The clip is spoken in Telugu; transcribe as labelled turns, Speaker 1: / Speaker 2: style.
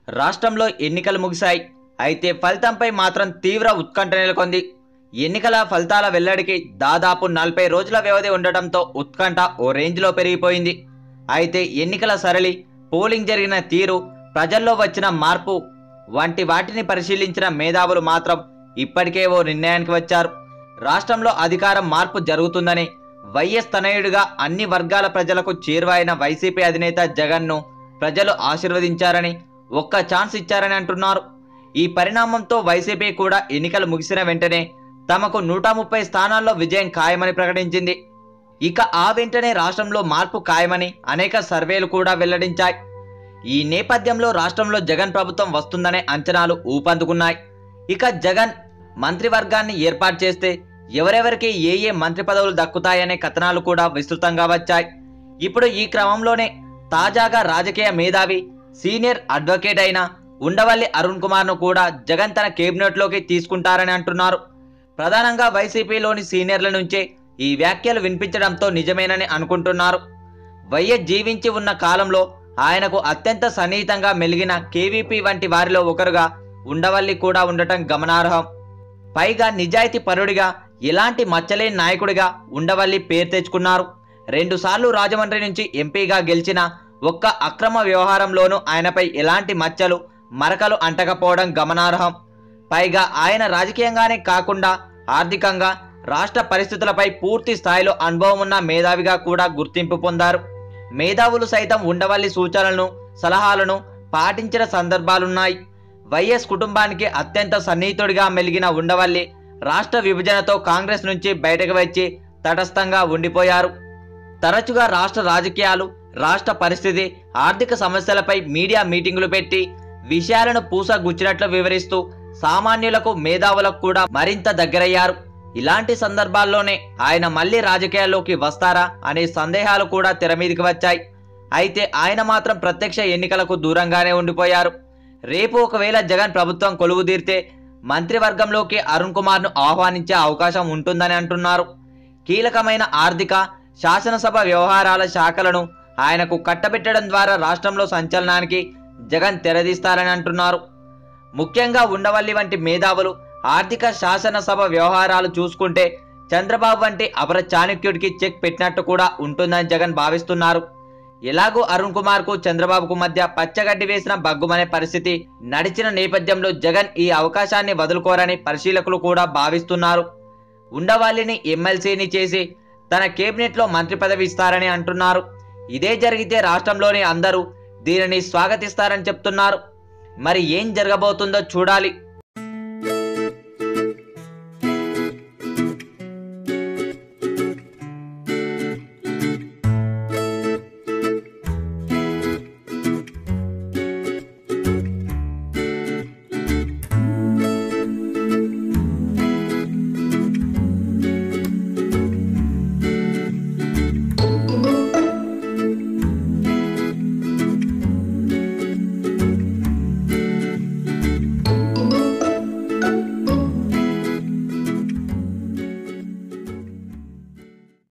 Speaker 1: రాష్ట్రంలో ఎన్నికలు ముగిశాయి అయితే ఫలితంపై మాత్రం తీవ్ర ఉత్కంఠ నెలకొంది ఎన్నికల ఫలితాల వెల్లడికి దాదాపు నలభై రోజుల వ్యవధి ఉండటంతో ఉత్కంఠ ఓ రేంజ్లో పెరిగిపోయింది అయితే ఎన్నికల సరళి పోలింగ్ జరిగిన తీరు ప్రజల్లో వచ్చిన మార్పు వంటి వాటిని పరిశీలించిన మేధావులు మాత్రం ఇప్పటికే ఓ నిర్ణయానికి వచ్చారు రాష్ట్రంలో అధికారం మార్పు జరుగుతుందని వైఎస్ తనయుడిగా అన్ని వర్గాల ప్రజలకు చేరువైన వైసీపీ అధినేత జగన్ను ప్రజలు ఆశీర్వదించారని ఒక్క ఛాన్స్ ఇచ్చారని అంటున్నారు ఈ పరిణామంతో వైసీపీ కూడా ఎన్నికలు ముగిసిన వెంటనే తమకు నూట ముప్పై స్థానాల్లో విజయం ఖాయమని ప్రకటించింది ఇక ఆ వెంటనే రాష్ట్రంలో మార్పు ఖాయమని అనేక సర్వేలు కూడా వెల్లడించాయి ఈ నేపథ్యంలో రాష్ట్రంలో జగన్ ప్రభుత్వం వస్తుందనే అంచనాలు ఊపందుకున్నాయి ఇక జగన్ మంత్రివర్గాన్ని ఏర్పాటు చేస్తే ఎవరెవరికి ఏ ఏ మంత్రి పదవులు దక్కుతాయనే కథనాలు కూడా విస్తృతంగా వచ్చాయి ఇప్పుడు ఈ క్రమంలోనే తాజాగా రాజకీయ మేధావి సీనియర్ అడ్వకేట్ అయిన ఉండవల్లి అరుణ్ కుమార్ను కూడా జగన్ తన కేబినెట్లోకి తీసుకుంటారని అంటున్నారు ప్రధానంగా వైసీపీలోని సీనియర్ల నుంచే ఈ వ్యాఖ్యలు వినిపించడంతో నిజమేనని అనుకుంటున్నారు వైఎస్ జీవించి ఉన్న కాలంలో ఆయనకు అత్యంత సన్నిహితంగా మెలిగిన కేవీపీ వంటి వారిలో ఒకరుగా ఉండవల్లి కూడా ఉండటం గమనార్హం పైగా నిజాయితీ పరుడిగా ఎలాంటి మచ్చలేని నాయకుడిగా ఉండవల్లి పేరు తెచ్చుకున్నారు రెండుసార్లు రాజమండ్రి నుంచి ఎంపీగా గెలిచిన ఒక్క అక్రమ వ్యవహారంలోనూ ఆయనపై ఎలాంటి మచ్చలు మరకలు అంటకపోవడం గమనార్హం పైగా ఆయన రాజకీయంగానే కాకుండా ఆర్థికంగా రాష్ట్ర పరిస్థితులపై పూర్తి స్థాయిలో అనుభవం ఉన్న మేధావిగా కూడా గుర్తింపు పొందారు మేధావులు సైతం ఉండవల్లి సూచనలను సలహాలను పాటించిన సందర్భాలున్నాయి వైఎస్ కుటుంబానికి అత్యంత సన్నిహితుడిగా మెలిగిన ఉండవల్లి రాష్ట్ర విభజనతో కాంగ్రెస్ నుంచి బయటకు వచ్చి తటస్థంగా ఉండిపోయారు తరచుగా రాష్ట్ర రాజకీయాలు రాష్ట్ర పరిస్థితి ఆర్థిక సమస్యలపై మీడియా మీటింగులు పెట్టి విషయాలను పూసగుచ్చినట్లు వివరిస్తూ సామాన్యులకు మేధావులకు కూడా మరింత దగ్గరయ్యారు ఇలాంటి సందర్భాల్లోనే ఆయన మళ్ళీ రాజకీయాల్లోకి వస్తారా అనే సందేహాలు కూడా తెర మీదికి వచ్చాయి అయితే ఆయన మాత్రం ప్రత్యక్ష ఎన్నికలకు దూరంగానే ఉండిపోయారు రేపు ఒకవేళ జగన్ ప్రభుత్వం కొలువు తీరితే మంత్రివర్గంలోకి అరుణ్ కుమార్ను ఆహ్వానించే అవకాశం ఉంటుందని అంటున్నారు కీలకమైన ఆర్థిక శాసనసభ వ్యవహారాల శాఖలను ఆయనకు కట్టబెట్టడం ద్వారా రాష్ట్రంలో సంచలనానికి జగన్ తెరదీస్తారని అంటున్నారు ముఖ్యంగా ఉండవల్లి వంటి మేధావులు ఆర్థిక శాసనసభ వ్యవహారాలు చూసుకుంటే చంద్రబాబు వంటి అపర చాణక్యుడికి చెక్ పెట్టినట్టు కూడా ఉంటుందని జగన్ భావిస్తున్నారు ఎలాగూ అరుణ్ కుమార్ కు చంద్రబాబుకు మధ్య పచ్చగడ్డి వేసిన బగ్గుమనే పరిస్థితి నడిచిన నేపథ్యంలో జగన్ ఈ అవకాశాన్ని వదులుకోరని పరిశీలకులు కూడా భావిస్తున్నారు ఉండవాళ్ళని ఎమ్మెల్సీని చేసి తన కేబినెట్లో మంత్రి పదవి ఇస్తారని అంటున్నారు ఇదే జరిగితే రాష్ట్రంలోని అందరూ దీనిని స్వాగతిస్తారని చెప్తున్నారు మరి ఏం జరగబోతుందో చూడాలి